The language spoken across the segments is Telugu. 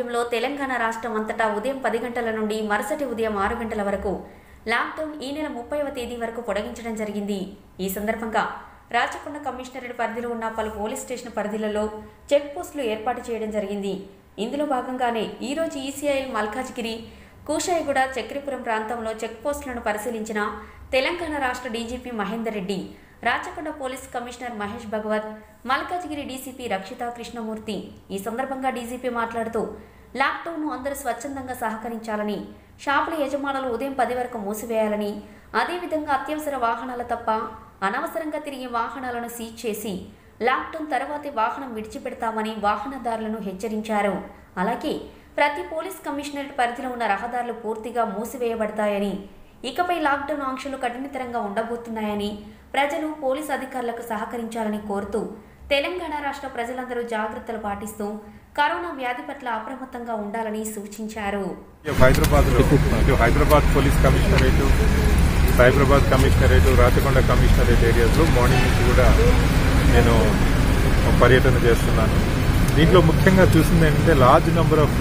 నేపథ్యంలో తెలంగాణ రాష్ట్రం అంతటా ఉదయం పది గంటల నుండి మరుసటి ఉదయం ఆరు గంటల వరకు లాక్డౌన్ ఈ నెల ముప్పైవ తేదీ వరకు పొడిగించడం జరిగింది ఈ సందర్భంగా రాచకొండ కమిషనరేట్ పరిధిలో ఉన్న పలు పోలీస్ స్టేషన్ పరిధిలలో చెక్ పోస్టులు ఏర్పాటు చేయడం జరిగింది ఇందులో భాగంగానే ఈరోజు ఈసీఐఎల్ మల్కాజ్గిరి కూషాయిగూడ చక్రీపురం ప్రాంతంలో చెక్ పోస్టులను పరిశీలించిన తెలంగాణ రాష్ట్ర DGP Mahender Reddy Rachakonda police commissioner Mahesh Bhagwat Malkajgiri DCP Rakshitha Krishnamurthy ఈ సందర్భంగా డీజీపీ మాట్లాడుతూ లాక్డౌన్ను అందరూ స్వచ్ఛందంగా సహకరించాలని షాపుల యజమానులు ఉదయం పది వరకు మూసివేయాలని అదేవిధంగా అత్యవసర వాహనాలు తప్ప అనవసరంగా తిరిగే వాహనాలను సీజ్ చేసి లాక్డౌన్ తర్వాతే వాహనం విడిచిపెడతామని వాహనదారులను హెచ్చరించారు అలాగే ప్రతి పోలీస్ కమిషనరేట్ పరిధిలో ఉన్న రహదారులు పూర్తిగా మూసివేయబడతాయని ఇకపై లాక్డౌన్ ఆంక్షలు కఠినతరంగా ఉండబోతున్నాయని ప్రజలు పోలీస్ అధికారులకు సహకరించాలని కోరుతూ తెలంగాణ రాష్ట్ర ప్రజలందరూ జాగ్రత్తలు పాటిస్తూ కరోనా వ్యాధి పట్ల అప్రమత్తంగా ఉండాలని సూచించారు హైదరాబాద్ ఇటు Hyderabad police commissionerate Cyberabad commissionerate Rachakonda commissionerate ఏరియాస్లో మార్నింగ్ నుంచి కూడా నేను పర్యటన చేస్తున్నాను దీంట్లో ముఖ్యంగా చూసింది ఏంటంటే లార్జ్ నెంబర్ ఆఫ్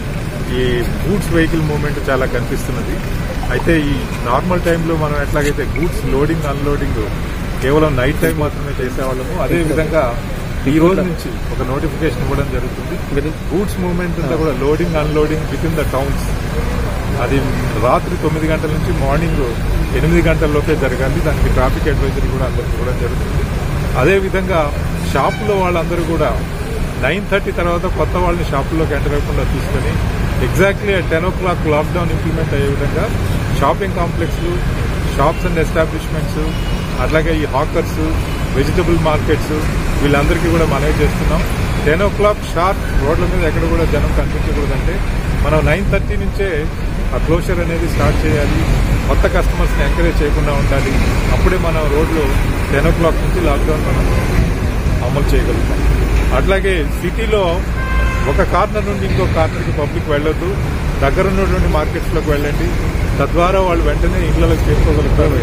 ఈ గూడ్స్ వెహికల్ మూవ్మెంట్ చాలా కనిపిస్తున్నది అయితే ఈ నార్మల్ టైంలో మనం ఎట్లాగైతే గూడ్స్ లోడింగ్ అన్లోడింగ్ కేవలం నైట్ టైం మాత్రమే చేసేవాళ్ళము అదే విధంగా ఈ రోజు నుంచి ఒక నోటిఫికేషన్ ఇవ్వడం జరుగుతుంది గూడ్స్ మూవ్మెంట్ అంతా కూడా loading unloading with in the towns అది రాత్రి తొమ్మిది గంటల నుంచి మార్నింగ్ ఎనిమిది గంటల్లోపే జరగాలి దానికి ట్రాఫిక్ అడ్వైజరీ కూడా అందరికి ఇవ్వడం జరుగుతుంది అదేవిధంగా షాపులో వాళ్ళందరూ కూడా నైన్ థర్టీ తర్వాత కొత్త వాళ్ళని షాపుల్లోకి ఎంటర్ అవ్వకుండా చూసుకొని exactly ten o'clock lockdown implement అయ్యే విధంగా షాపింగ్ కాంప్లెక్స్లు షాప్స్ అండ్ ఎస్టాబ్లిష్మెంట్స్ అట్లాగే ఈ హాకర్స్ వెజిటబుల్ మార్కెట్స్ వీళ్ళందరికీ కూడా మనవి చేస్తున్నాం టెన్ ఓ క్లాక్ షార్ప్ రోడ్ల మీద ఎక్కడ కూడా జనం కనిపించకూడదంటే మనం నైన్ థర్టీ నుంచే ఆ క్లోజర్ అనేది స్టార్ట్ చేయాలి కొత్త కస్టమర్స్ని ఎంకరేజ్ చేయకుండా ఉండాలి అప్పుడే మనం రోడ్లు టెన్ ఓ క్లాక్ నుంచి లాక్డౌన్ మనం అమలు చేయగలుగుతాం అట్లాగే సిటీలో ఒక కార్నర్ నుండి ఇంకో కార్నర్కి పబ్లిక్ వెళ్ళొద్దు దగ్గర ఉన్నటువంటి మార్కెట్స్లోకి వెళ్ళండి తద్వారా వాళ్ళు వెంటనే ఇళ్లలోకి చేరుకోగలుగుతారు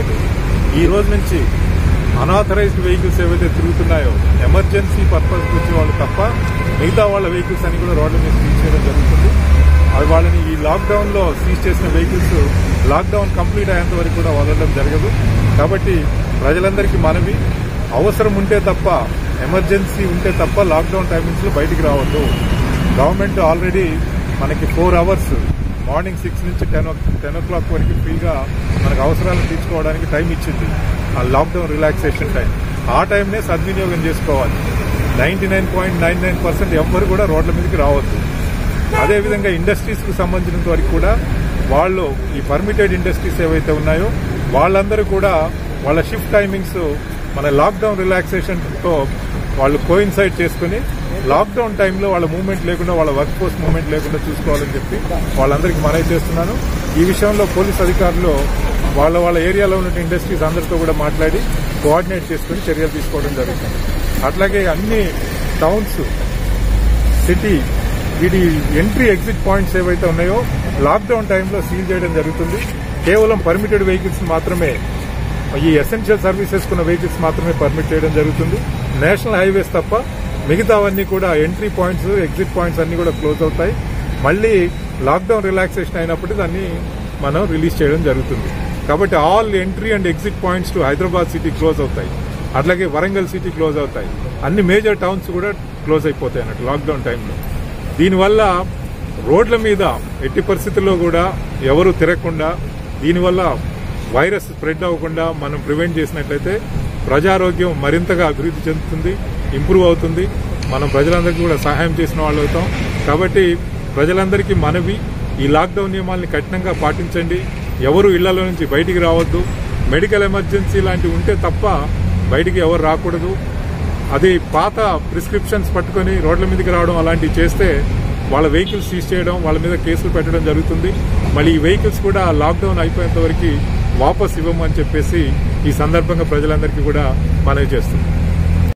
ఈ రోజు నుంచి అనాథరైజ్డ్ వెహికల్స్ ఏవైతే తిరుగుతున్నాయో ఎమర్జెన్సీ పర్పస్ వచ్చే వాళ్ళు తప్ప మిగతా వాళ్ళ వెహికల్స్ అని కూడా రోడ్ల మీద సీజ్ చేయడం జరుగుతుంది అవి వాళ్ళని ఈ లాక్డౌన్ లో సీజ్ చేసిన వెహికల్స్ లాక్డౌన్ కంప్లీట్ అయ్యేంత వరకు కూడా వదలడం జరగదు కాబట్టి ప్రజలందరికీ మనవి అవసరం ఉంటే తప్ప ఎమర్జెన్సీ ఉంటే తప్ప లాక్డౌన్ టైమింగ్స్ లో బయటికి రావద్దు గవర్నమెంట్ ఆల్రెడీ మనకి ఫోర్ అవర్స్ మార్నింగ్ సిక్స్ నుంచి టెన్ టెన్ ఓ క్లాక్ వరకు ఫ్రీగా మనకు అవసరాలను తీర్చుకోవడానికి టైం ఇచ్చింది ఆ లాక్డౌన్ రిలాక్సేషన్ టైం ఆ టైంనే సద్వినియోగం చేసుకోవాలి ninety nine point nine nine percent ఎవ్వరు కూడా రోడ్ల మీదకి రావద్దు అదేవిధంగా ఇండస్ట్రీస్ కు సంబంధించినంత వరకు కూడా వాళ్ళు ఈ పర్మిటెడ్ ఇండస్ట్రీస్ ఏవైతే ఉన్నాయో వాళ్ళందరూ కూడా వాళ్ళ షిఫ్ట్ టైమింగ్స్ మన లాక్డౌన్ రిలాక్సేషన్ తో వాళ్ళు కోయిన్సైడ్ చేసుకుని లాక్డౌన్ టైంలో వాళ్ళ మూవ్మెంట్ లేకుండా వాళ్ళ వర్క్ ఫోర్స్ మూవ్మెంట్ లేకుండా చూసుకోవాలని చెప్పి వాళ్ళందరికీ మనవి చేస్తున్నాను ఈ విషయంలో పోలీస్ అధికారులు వాళ్ళ వాళ్ళ ఏరియాలో ఉన్న ఇండస్ట్రీస్ అందరితో కూడా మాట్లాడి కోఆర్డినేట్ చేసుకుని చర్యలు తీసుకోవడం జరుగుతుంది అట్లాగే అన్ని టౌన్స్ సిటీ వీటి ఎంట్రీ ఎగ్జిట్ పాయింట్స్ ఏవైతే ఉన్నాయో లాక్డౌన్ టైంలో సీల్ చేయడం జరుగుతుంది కేవలం పర్మిటెడ్ వెహికల్స్ మాత్రమే ఈ ఎసెన్షియల్ సర్వీసెస్ కున్న వెహికల్స్ మాత్రమే పర్మిట్ చేయడం జరుగుతుంది నేషనల్ హైవేస్ తప్ప మిగతావన్నీ కూడా ఎంట్రీ పాయింట్స్ ఎగ్జిట్ పాయింట్స్ అన్ని కూడా క్లోజ్ అవుతాయి మళ్ళీ లాక్డౌన్ రిలాక్సేషన్ అయినప్పుడు దాన్ని మనం రిలీజ్ చేయడం జరుగుతుంది కాబట్టి all entry and exit points to Hyderabad city close అవుతాయి అట్లాగే వరంగల్ సిటీ క్లోజ్ అవుతాయి అన్ని మేజర్ టౌన్స్ కూడా క్లోజ్ అయిపోతాయి అన్నట్టు లాక్డౌన్ టైంలో దీనివల్ల రోడ్ల మీద ఎట్టి పరిస్థితుల్లో కూడా ఎవరు తిరగకుండా దీనివల్ల వైరస్ స్ప్రెడ్ అవ్వకుండా మనం ప్రివెంట్ చేసినట్లయితే ప్రజారోగ్యం మరింతగా అభివృద్ధి చెందుతుంది ఇంప్రూవ్ అవుతుంది మనం ప్రజలందరికీ కూడా సహాయం చేసిన వాళ్ళు అవుతాం కాబట్టి ప్రజలందరికీ మనవి ఈ లాక్డౌన్ నియమాల్ని కఠినంగా పాటించండి ఎవరు ఇళ్లలో నుంచి బయటికి రావద్దు మెడికల్ ఎమర్జెన్సీ లాంటివి ఉంటే తప్ప బయటికి ఎవరు రాకూడదు అది పాత ప్రిస్క్రిప్షన్స్ పట్టుకొని రోడ్ల మీదకి రావడం అలాంటివి చేస్తే వాళ్ళ వెహికల్స్ సీజ్ చేయడం వాళ్ళ మీద కేసులు పెట్టడం జరుగుతుంది మళ్ళీ ఈ వెహికల్స్ కూడా లాక్డౌన్ అయిపోయేంత వరకు వాపస్ ఇవ్వమని చెప్పేసి ఈ సందర్భంగా ప్రజలందరికీ కూడా మనవి చేస్తుంది